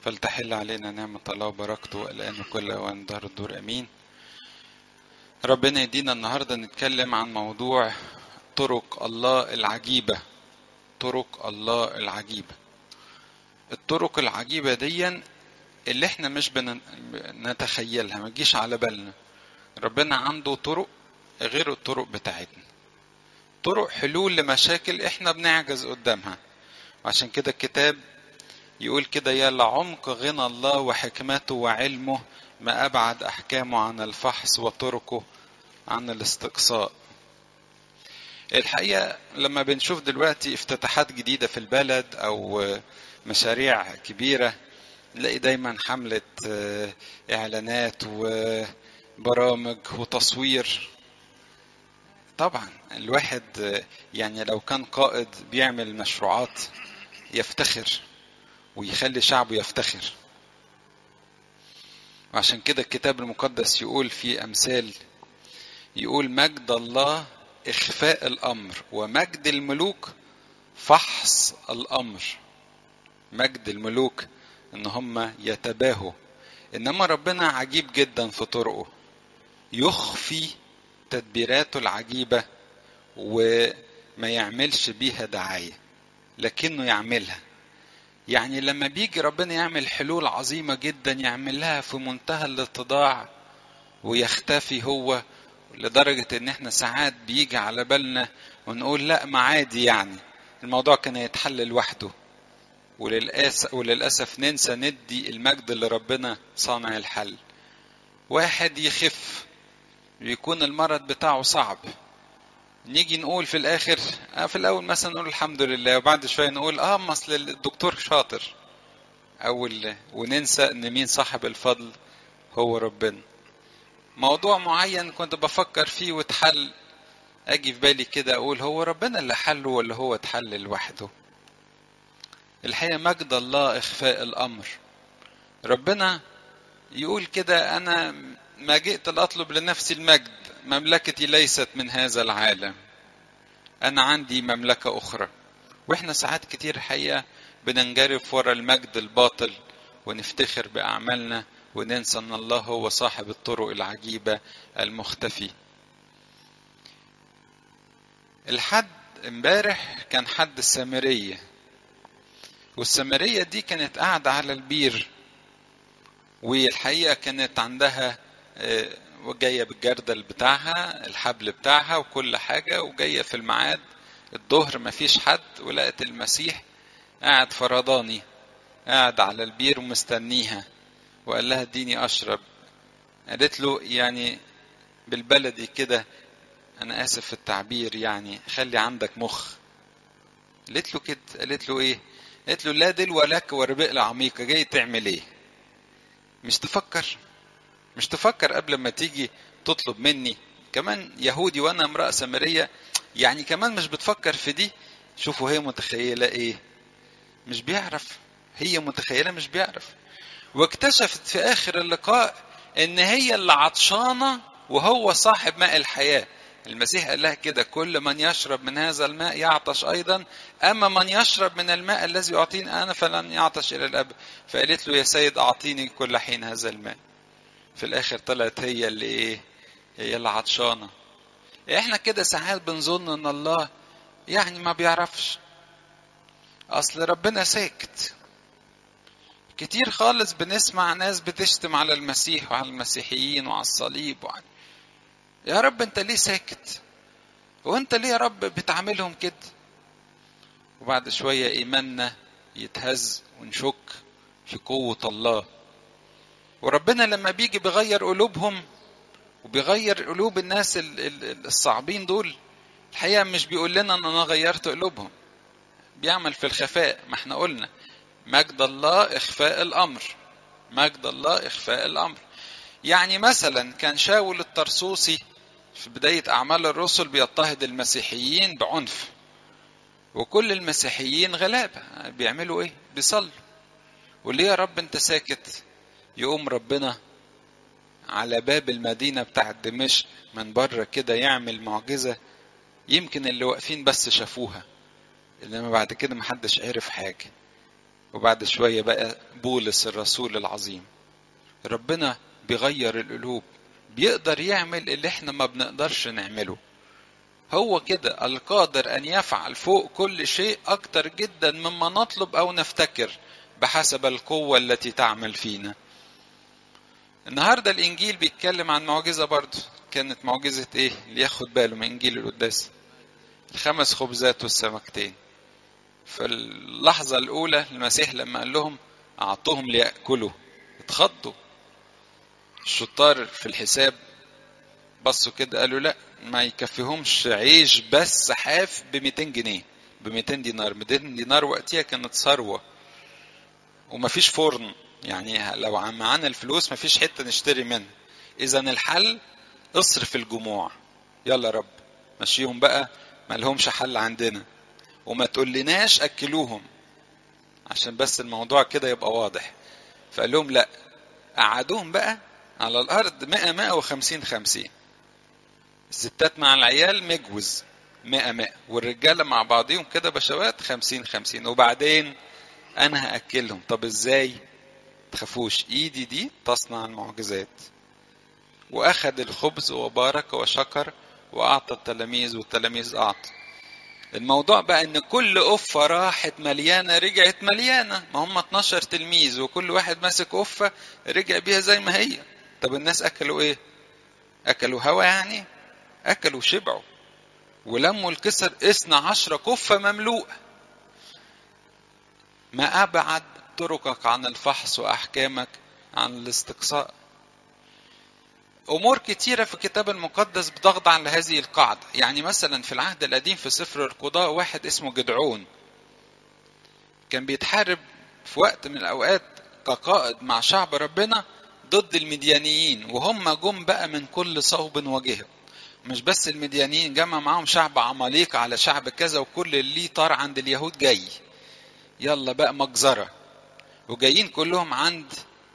فلتحل علينا نعمة الله وبركته الآن وكل أوان دهر الدور أمين ربنا يدينا النهاردة نتكلم عن موضوع طرق الله العجيبة طرق الله العجيبة الطرق العجيبة دي اللي احنا مش بنتخيلها ما تجيش على بالنا ربنا عنده طرق غير الطرق بتاعتنا طرق حلول لمشاكل احنا بنعجز قدامها وعشان كده الكتاب يقول كده يا لعمق غنى الله وحكمته وعلمه ما أبعد أحكامه عن الفحص وطرقه عن الاستقصاء الحقيقة لما بنشوف دلوقتي افتتاحات جديدة في البلد أو مشاريع كبيرة نلاقي دايما حملة إعلانات وبرامج وتصوير طبعا الواحد يعني لو كان قائد بيعمل مشروعات يفتخر ويخلي شعبه يفتخر وعشان كده الكتاب المقدس يقول في أمثال يقول مجد الله إخفاء الأمر ومجد الملوك فحص الأمر مجد الملوك إن هم يتباهوا إنما ربنا عجيب جدا في طرقه يخفي تدبيراته العجيبة وما يعملش بيها دعاية لكنه يعملها يعني لما بيجي ربنا يعمل حلول عظيمة جدا يعملها في منتهى الاتضاع ويختفي هو لدرجة ان احنا ساعات بيجي على بالنا ونقول لا ما عادي يعني الموضوع كان يتحل لوحده وللأسف, وللأسف ننسى ندي المجد لربنا صانع الحل واحد يخف ويكون المرض بتاعه صعب نيجي نقول في الاخر في الاول مثلا نقول الحمد لله وبعد شويه نقول اه ما اصل الدكتور شاطر او وننسى ان مين صاحب الفضل هو ربنا موضوع معين كنت بفكر فيه واتحل اجي في بالي كده اقول هو ربنا اللي حله ولا هو اتحل لوحده الحقيقه مجد الله اخفاء الامر ربنا يقول كده انا ما جئت لاطلب لنفسي المجد مملكتي ليست من هذا العالم انا عندي مملكه اخرى واحنا ساعات كتير حقيقه بننجرف ورا المجد الباطل ونفتخر باعمالنا وننسى ان الله هو صاحب الطرق العجيبه المختفي الحد امبارح كان حد السامريه والسامريه دي كانت قاعده على البير والحقيقه كانت عندها وجايه بالجردل بتاعها الحبل بتاعها وكل حاجه وجايه في الميعاد الظهر مفيش حد ولقت المسيح قاعد فرضاني قاعد على البير ومستنيها وقال لها اديني اشرب قالت له يعني بالبلدي كده انا اسف في التعبير يعني خلي عندك مخ قالت له كده قالت له ايه قالت له لا دلو لك وربقلة عميقة جاي تعمل ايه مش تفكر مش تفكر قبل ما تيجي تطلب مني كمان يهودي وانا امرأة سامرية يعني كمان مش بتفكر في دي شوفوا هي متخيلة ايه مش بيعرف هي متخيلة مش بيعرف واكتشفت في اخر اللقاء ان هي اللي عطشانة وهو صاحب ماء الحياة المسيح قال لها كده كل من يشرب من هذا الماء يعطش ايضا اما من يشرب من الماء الذي اعطيني انا فلن يعطش الى الابد فقالت له يا سيد اعطيني كل حين هذا الماء في الاخر طلعت هي اللي ايه هي اللي عطشانه احنا كده ساعات بنظن ان الله يعني ما بيعرفش اصل ربنا ساكت كتير خالص بنسمع ناس بتشتم على المسيح وعلى المسيحيين وعلى الصليب وعلى يا رب انت ليه ساكت وانت ليه يا رب بتعاملهم كده وبعد شوية ايماننا يتهز ونشك في قوة الله وربنا لما بيجي بيغير قلوبهم وبيغير قلوب الناس الصعبين دول الحقيقة مش بيقول لنا ان انا غيرت قلوبهم بيعمل في الخفاء ما احنا قلنا مجد الله اخفاء الامر مجد الله اخفاء الامر يعني مثلا كان شاول الطرسوسي في بداية أعمال الرسل بيضطهد المسيحيين بعنف وكل المسيحيين غلابة بيعملوا إيه؟ بيصلوا وليه يا رب أنت ساكت؟ يقوم ربنا على باب المدينة بتاعت دمشق من بره كده يعمل معجزة يمكن اللي واقفين بس شافوها إنما بعد كده محدش عرف حاجة وبعد شوية بقى بولس الرسول العظيم ربنا بيغير القلوب بيقدر يعمل اللي احنا ما بنقدرش نعمله هو كده القادر ان يفعل فوق كل شيء اكتر جدا مما نطلب او نفتكر بحسب القوة التي تعمل فينا النهاردة الانجيل بيتكلم عن معجزة برضه كانت معجزة ايه اللي ياخد باله من انجيل القداس الخمس خبزات والسمكتين في اللحظة الأولى المسيح لما قال لهم أعطوهم ليأكلوا اتخضوا الشطار في الحساب بصوا كده قالوا لا ما يكفيهمش عيش بس حاف ب 200 جنيه ب 200 دينار 200 دينار وقتها كانت ثروة وما فيش فرن يعني لو معانا الفلوس ما فيش حتة نشتري منها إذا الحل اصرف الجموع يلا رب مشيهم بقى ما لهمش حل عندنا وما تقولناش اكلوهم عشان بس الموضوع كده يبقى واضح فقال لهم لا قعدوهم بقى على الارض 100 150 50 الستات مع العيال مجوز 100 100 والرجاله مع بعضهم كده بشوات 50 50 وبعدين انا هاكلهم طب ازاي تخافوش ايدي دي تصنع المعجزات واخذ الخبز وبارك وشكر واعطى التلاميذ والتلاميذ اعطى الموضوع بقى ان كل قفة راحت مليانة رجعت مليانة ما هم 12 تلميذ وكل واحد ماسك قفة رجع بيها زي ما هي طب الناس اكلوا ايه اكلوا هوا يعني اكلوا شبعوا ولموا الكسر اثنى عشر كفة مملوءة ما ابعد طرقك عن الفحص واحكامك عن الاستقصاء امور كتيره في الكتاب المقدس بتخضع لهذه القاعده يعني مثلا في العهد القديم في سفر القضاء واحد اسمه جدعون كان بيتحارب في وقت من الاوقات كقائد مع شعب ربنا ضد المديانيين وهم جم بقى من كل صوب وجهه مش بس المديانيين جمع معاهم شعب عماليق على شعب كذا وكل اللي طار عند اليهود جاي يلا بقى مجزره وجايين كلهم عند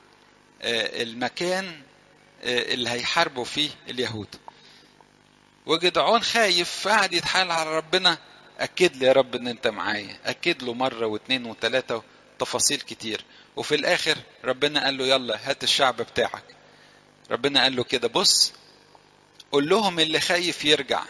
المكان اللي هيحاربوا فيه اليهود وجدعون خايف قاعد يتحايل على ربنا اكد لي يا رب ان انت معايا اكد له مره واثنين وثلاثه تفاصيل كتير وفي الاخر ربنا قال له يلا هات الشعب بتاعك ربنا قال له كده بص قول لهم اللي خايف يرجع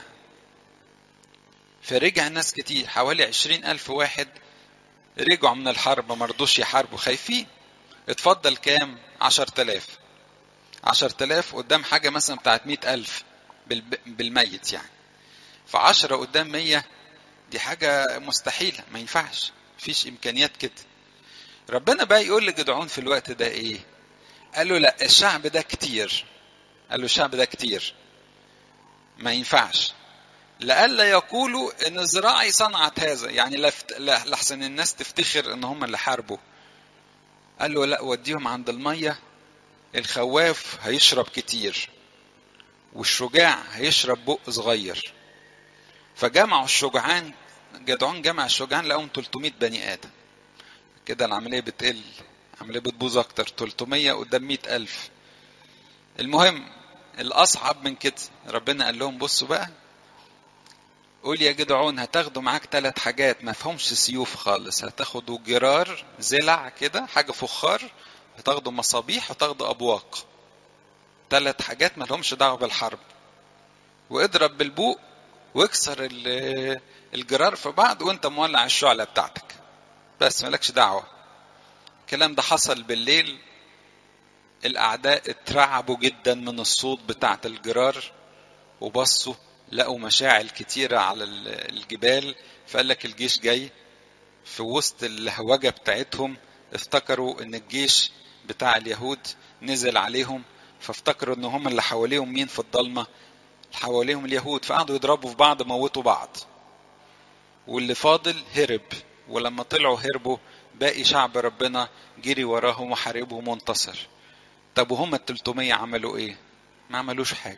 فرجع ناس كتير حوالي عشرين ألف واحد رجعوا من الحرب ما رضوش يحاربوا خايفين اتفضل كام عشر تلاف عشر تلاف قدام حاجة مثلا بتاعت مئة ألف بالميت يعني فعشرة قدام مية دي حاجة مستحيلة ما ينفعش مفيش إمكانيات كده ربنا بقى يقول لجدعون في الوقت ده إيه قال له لا الشعب ده كتير قال له الشعب ده كتير ما ينفعش لئلا يقولوا ان زراعي صنعت هذا يعني لفت... لحسن الناس تفتخر ان هم اللي حاربوا قال له لا وديهم عند الميه الخواف هيشرب كتير والشجاع هيشرب بق صغير فجمعوا الشجعان جدعون جمع الشجعان لقوهم 300 بني ادم كده العمليه بتقل العمليه بتبوظ اكتر 300 قدام 100 الف المهم الاصعب من كده ربنا قال لهم بصوا بقى قول يا جدعون هتاخدوا معاك ثلاث حاجات ما فيهمش سيوف خالص هتاخدوا جرار زلع كده حاجه فخار هتاخدوا مصابيح وتاخدوا ابواق ثلاث حاجات ما لهمش دعوه بالحرب واضرب بالبوق واكسر الجرار في بعض وانت مولع الشعله بتاعتك بس مالكش دعوه الكلام ده حصل بالليل الاعداء اترعبوا جدا من الصوت بتاعه الجرار وبصوا لقوا مشاعل كتيرة على الجبال فقال لك الجيش جاي في وسط الهوجة بتاعتهم افتكروا ان الجيش بتاع اليهود نزل عليهم فافتكروا ان هم اللي حواليهم مين في الضلمة حواليهم اليهود فقعدوا يضربوا في بعض موتوا بعض واللي فاضل هرب ولما طلعوا هربوا باقي شعب ربنا جري وراهم وحاربهم وانتصر طب وهم ال 300 عملوا ايه؟ ما عملوش حاجه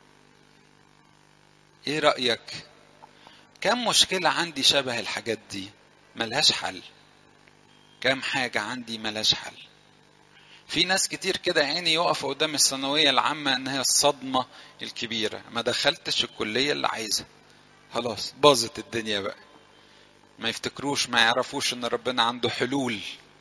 ايه رأيك كم مشكلة عندي شبه الحاجات دي ملهاش حل كم حاجة عندي ملهاش حل في ناس كتير كده عيني يقفوا قدام الثانوية العامة ان هي الصدمة الكبيرة ما دخلتش الكلية اللي عايزها خلاص باظت الدنيا بقى ما يفتكروش ما يعرفوش ان ربنا عنده حلول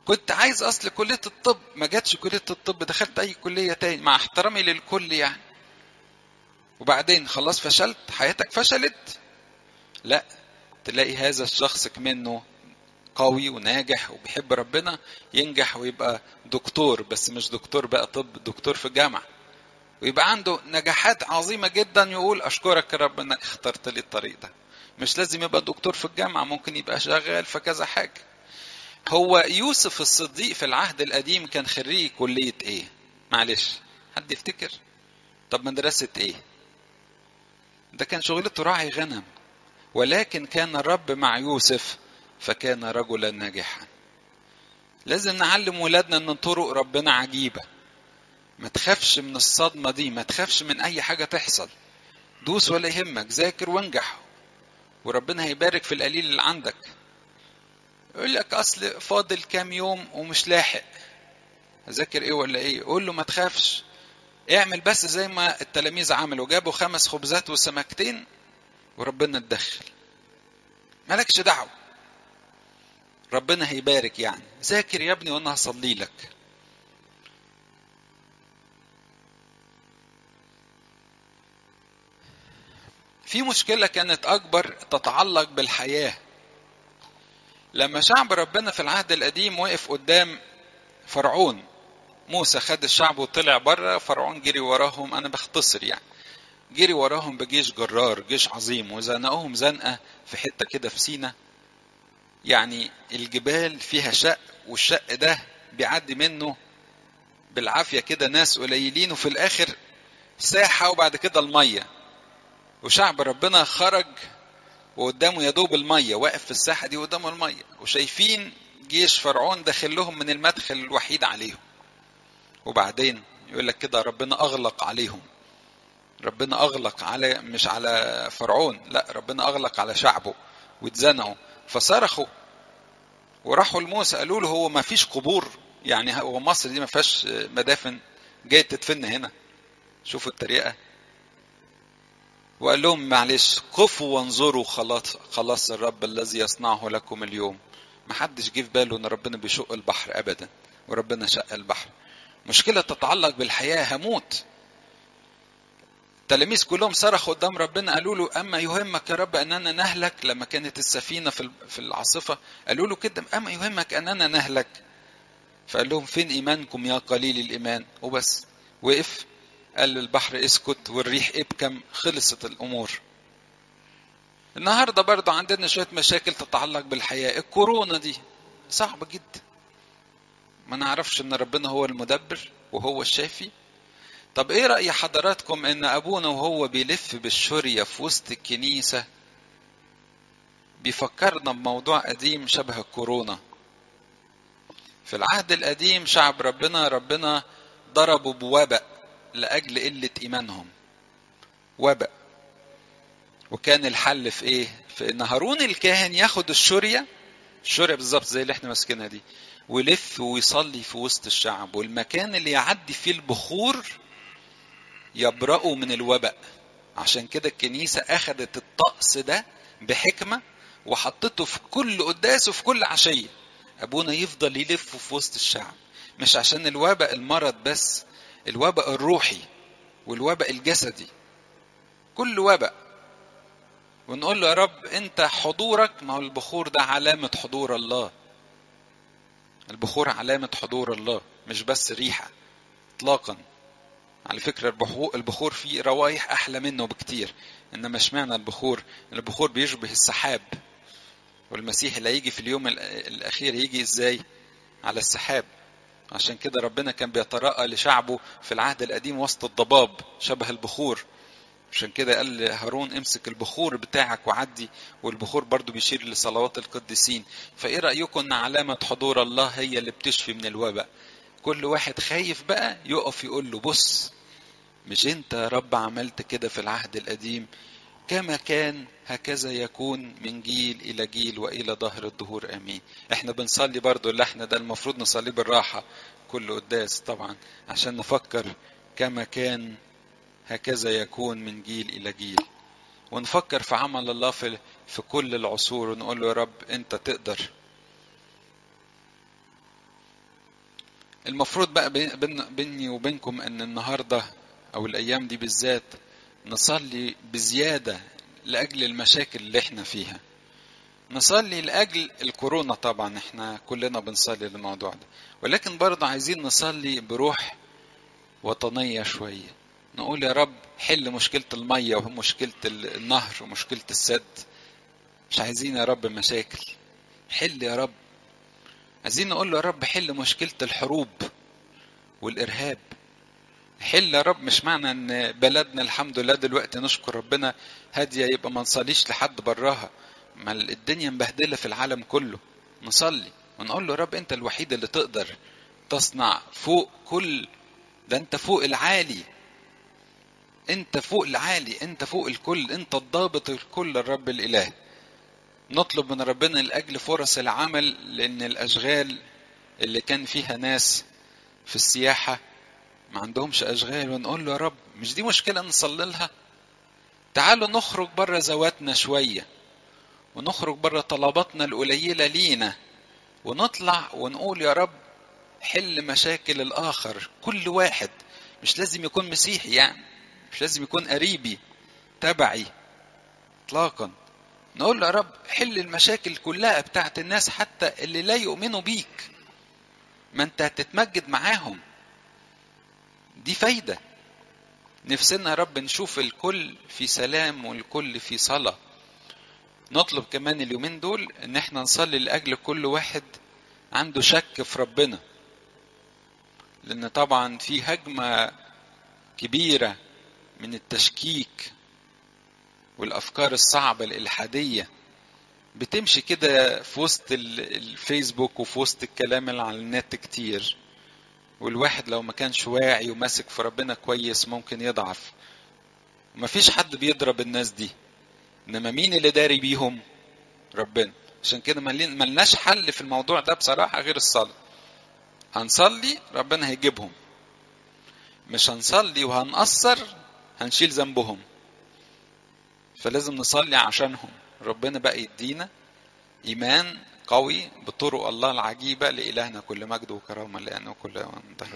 كنت عايز اصل كليه الطب ما جاتش كليه الطب دخلت اي كليه تاني مع احترامي للكل يعني وبعدين خلاص فشلت حياتك فشلت لا تلاقي هذا الشخص منه قوي وناجح وبيحب ربنا ينجح ويبقى دكتور بس مش دكتور بقى طب دكتور في الجامعة ويبقى عنده نجاحات عظيمة جدا يقول أشكرك يا رب إنك اخترت لي الطريق ده مش لازم يبقى دكتور في الجامعة ممكن يبقى شغال في كذا حاجة هو يوسف الصديق في العهد القديم كان خريج كلية ايه معلش حد يفتكر طب مدرسة ايه ده كان شغلته راعي غنم ولكن كان الرب مع يوسف فكان رجلا ناجحا لازم نعلم ولادنا ان طرق ربنا عجيبة ما تخافش من الصدمة دي ما تخافش من اي حاجة تحصل دوس ولا يهمك ذاكر وانجح وربنا هيبارك في القليل اللي عندك يقول لك اصل فاضل كام يوم ومش لاحق اذاكر ايه ولا ايه قول له ما تخافش اعمل بس زي ما التلاميذ عملوا جابوا خمس خبزات وسمكتين وربنا اتدخل مالكش دعوه ربنا هيبارك يعني ذاكر يا ابني وانا هصلي لك في مشكله كانت اكبر تتعلق بالحياه لما شعب ربنا في العهد القديم وقف قدام فرعون موسى خد الشعب وطلع بره فرعون جري وراهم انا بختصر يعني جري وراهم بجيش جرار جيش عظيم وزنقوهم زنقه في حته كده في سينا يعني الجبال فيها شق والشق ده بيعدي منه بالعافيه كده ناس قليلين وفي الاخر ساحه وبعد كده الميه وشعب ربنا خرج وقدامه يا دوب الميه واقف في الساحه دي قدامه الميه وشايفين جيش فرعون داخل لهم من المدخل الوحيد عليهم وبعدين يقول لك كده ربنا اغلق عليهم ربنا اغلق على مش على فرعون لا ربنا اغلق على شعبه واتزنقوا فصرخوا وراحوا لموسى قالوا له هو ما فيش قبور يعني هو مصر دي ما فيهاش مدافن جاي تدفن هنا شوفوا الطريقه وقال لهم معلش قفوا وانظروا خلاص خلاص الرب الذي يصنعه لكم اليوم ما حدش جه في باله ان ربنا بيشق البحر ابدا وربنا شق البحر مشكلة تتعلق بالحياة هموت التلاميذ كلهم صرخوا قدام ربنا قالوا له اما يهمك يا رب اننا نهلك لما كانت السفينه في في العاصفه قالوا له كده اما يهمك اننا نهلك فقال لهم فين ايمانكم يا قليل الايمان وبس وقف قال للبحر اسكت والريح ابكم خلصت الامور النهارده برضه عندنا شويه مشاكل تتعلق بالحياه الكورونا دي صعبه جدا ما نعرفش ان ربنا هو المدبر وهو الشافي طب ايه رأي حضراتكم ان ابونا وهو بيلف بالشورية في وسط الكنيسة بيفكرنا بموضوع قديم شبه الكورونا في العهد القديم شعب ربنا ربنا ضربوا بوباء لأجل قلة إيمانهم وباء وكان الحل في ايه في ان هارون الكاهن ياخد الشورية الشورية بالظبط زي اللي احنا ماسكينها دي ويلف ويصلي في وسط الشعب والمكان اللي يعدي فيه البخور يبرأوا من الوباء عشان كده الكنيسة أخدت الطقس ده بحكمة وحطته في كل قداس وفي كل عشية أبونا يفضل يلف في وسط الشعب مش عشان الوباء المرض بس الوباء الروحي والوباء الجسدي كل وباء ونقول له يا رب انت حضورك ما هو البخور ده علامة حضور الله البخور علامة حضور الله مش بس ريحة اطلاقا على فكرة البخور فيه روايح أحلى منه بكتير إنما اشمعنى البخور البخور بيشبه السحاب والمسيح اللي هيجي في اليوم الأخير يجي إزاي على السحاب عشان كده ربنا كان بيترأى لشعبه في العهد القديم وسط الضباب شبه البخور عشان كده قال لهارون امسك البخور بتاعك وعدي والبخور برضو بيشير لصلوات القديسين فايه رأيكم ان علامة حضور الله هي اللي بتشفي من الوباء كل واحد خايف بقى يقف يقول له بص مش انت يا رب عملت كده في العهد القديم كما كان هكذا يكون من جيل الى جيل والى ظهر الدهور امين احنا بنصلي برضو اللحن ده المفروض نصليه بالراحة كل قداس طبعا عشان نفكر كما كان هكذا يكون من جيل الى جيل ونفكر في عمل الله في في كل العصور ونقول له يا رب انت تقدر المفروض بقى بيني وبينكم ان النهارده او الايام دي بالذات نصلي بزياده لاجل المشاكل اللي احنا فيها نصلي لاجل الكورونا طبعا احنا كلنا بنصلي للموضوع ده ولكن برضه عايزين نصلي بروح وطنيه شويه نقول يا رب حل مشكله الميه ومشكله النهر ومشكله السد مش عايزين يا رب مشاكل حل يا رب عايزين نقول له يا رب حل مشكله الحروب والارهاب حل يا رب مش معنى ان بلدنا الحمد لله دلوقتي نشكر ربنا هاديه يبقى ما نصليش لحد براها ما الدنيا مبهدله في العالم كله نصلي ونقول له يا رب انت الوحيد اللي تقدر تصنع فوق كل ده انت فوق العالي انت فوق العالي انت فوق الكل انت الضابط الكل الرب الاله نطلب من ربنا لاجل فرص العمل لان الاشغال اللي كان فيها ناس في السياحه ما عندهمش اشغال ونقول له يا رب مش دي مشكله نصلي لها تعالوا نخرج بره ذواتنا شويه ونخرج بره طلباتنا القليله لينا ونطلع ونقول يا رب حل مشاكل الاخر كل واحد مش لازم يكون مسيحي يعني مش لازم يكون قريبي تبعي اطلاقا نقول له يا رب حل المشاكل كلها بتاعت الناس حتى اللي لا يؤمنوا بيك ما انت هتتمجد معاهم دي فايدة نفسنا يا رب نشوف الكل في سلام والكل في صلاة نطلب كمان اليومين دول ان احنا نصلي لأجل كل واحد عنده شك في ربنا لان طبعا في هجمة كبيرة من التشكيك والافكار الصعبة الالحادية بتمشي كده في وسط الفيسبوك وفي وسط الكلام اللي على النت كتير والواحد لو ما كانش واعي وماسك في ربنا كويس ممكن يضعف مفيش حد بيضرب الناس دي انما مين اللي داري بيهم ربنا عشان كده ملناش حل في الموضوع ده بصراحة غير الصلاة هنصلي ربنا هيجيبهم مش هنصلي وهنقصر هنشيل ذنبهم فلازم نصلي عشانهم ربنا بقى يدينا إيمان قوي بطرق الله العجيبة لإلهنا كل مجد وكرامة لأنه كل